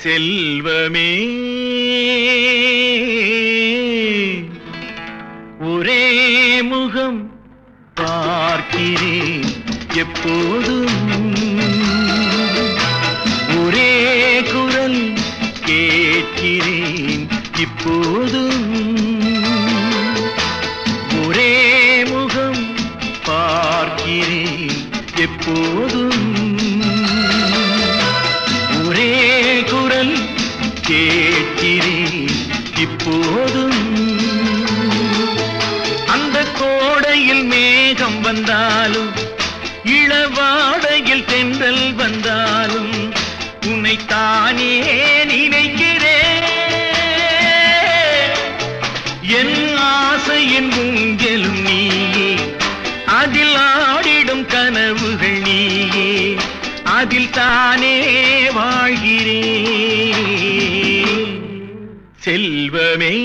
செல்வமே ஒரே முகம் பார்க்கிறேன் எப்போதும் ஒரே குரல் கேட்கிறேன் இப்போதும் ஒரே முகம் பார்க்கிறேன் எப்போதும் ஒரே குரல் கேட்கிறேன் இப்போதும் அந்த கோடையில் மேகம் வந்தாலும் இளவாடையில் தென்றல் வந்தாலும் உன்னைத்தானே நினைக்கிறேன் என் ஆசையின் ஊஞ்சலும் நீயே அதில் ஆடிடும் கனவுகள் நீயே அதில் தானே வாழ்கிறேன் செல்வமே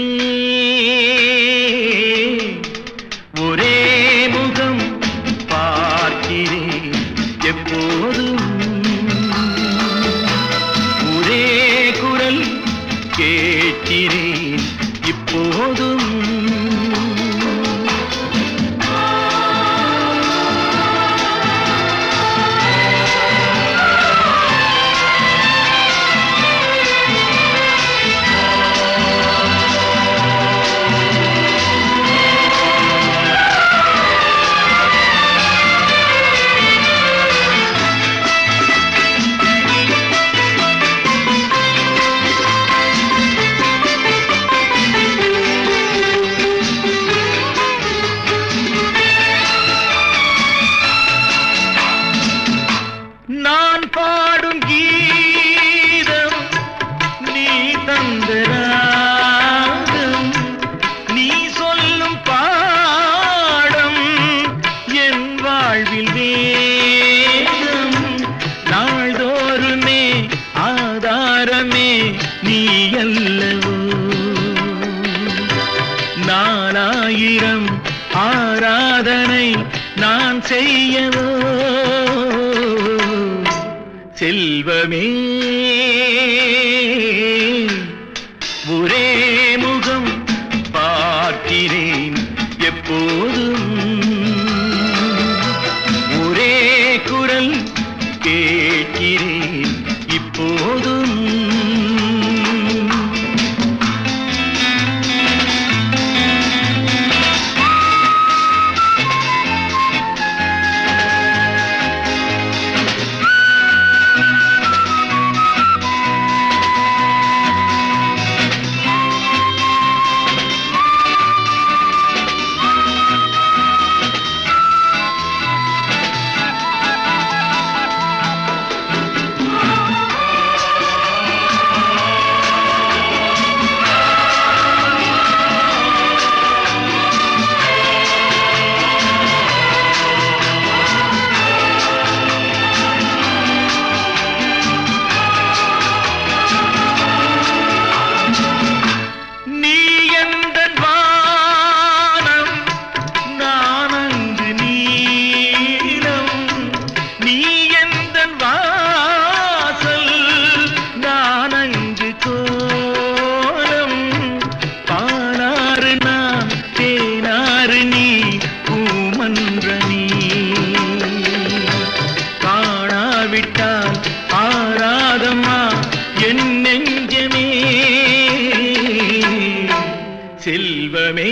ஒரே முகம் பார்க்கிறேன் எப்போதும் ஒரே குரல் கேட்கிறேன் இப்போதும் நான் பாடும் கீதம் நீ தந்த ராகம் நீ சொல்லும் பாடம் என் வாழ்வில் வேகம் நாள்தோறுமே ஆதாரமே நீ அல்லவோ நாலாயிரம் ஆராதனை நான் செய்யவோ செல்வமே ஒரே முகம் பார்க்கிறேன் எப்போதும் ஒரே குரல் கேட்கிறேன் இப்போதும் நீ எந்தன் வானம் நான் அங்கு நீலம் நீ எந்தன் வாசல் நான் அங்கு கோலம் பாலாறு நான் தேனாறு நீ பூமன்ற நீ காணாவிட்டால் ஆராதம்மா என் நெஞ்சமே செல்வமே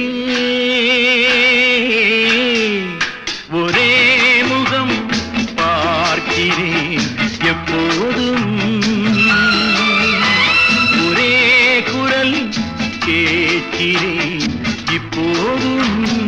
ஒரே முகம் பார்க்கிறேன் எப்போதும் ஒரே குரல் கேட்கிறேன் இப்போதும்